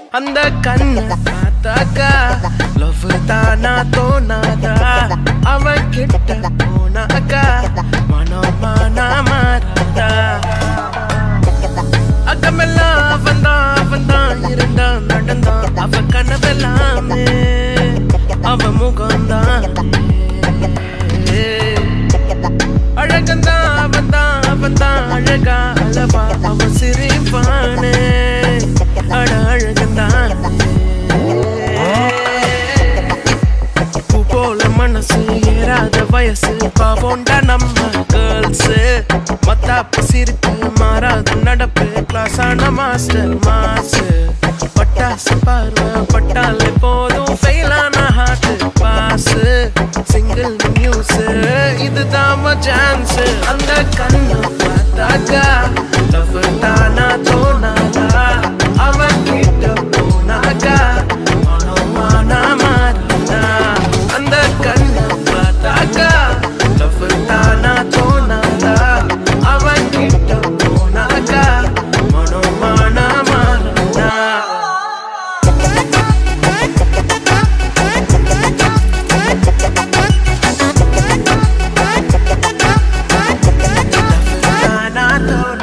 அந்த கண்ணு பார்த்தாக்கா லவ் தானா தோணாதா அவன் கிட்ட போனாக்கா மனம் மானா மாறாதா அக்கமெல்லாம் அவன் தான் அவன் தான் இருந்தான் நடந்தான் அவ கனவெல்லாமே அவ முகம்தான் அழகந்தான் அவன் தான் அவன் தான் அழகா அளவா அவன் சிரிப்பானே அட அழகந்தான் பூ போல மனசு ஏறாத வயசு பாவோண்டா நம்ம கேர்ள்ஸ் மத்தாப்பு சிரிப்பு மாறாத நடப்பு கிளாஸ் ஆன மாஸ்டர் மாசு பட்டாசு பார்வை பட்டாலே போதும் ஃபெயிலான ஹார்ட் பாஸ் சிங்கிள் நியூஸ் இதுதான் சான்ஸ் அந்த கண்ணு பார்த்தாக்கா லவ் தானா தோணாதா அவன் கிட்ட போனாக்கா மனமானா மாறினா அந்த கண்ணு பார்த்தாக்கா லவ் தானா தோணாதா அவன் கிட்ட போனாக்கா மனமானா மாறினா தானா தோணாதா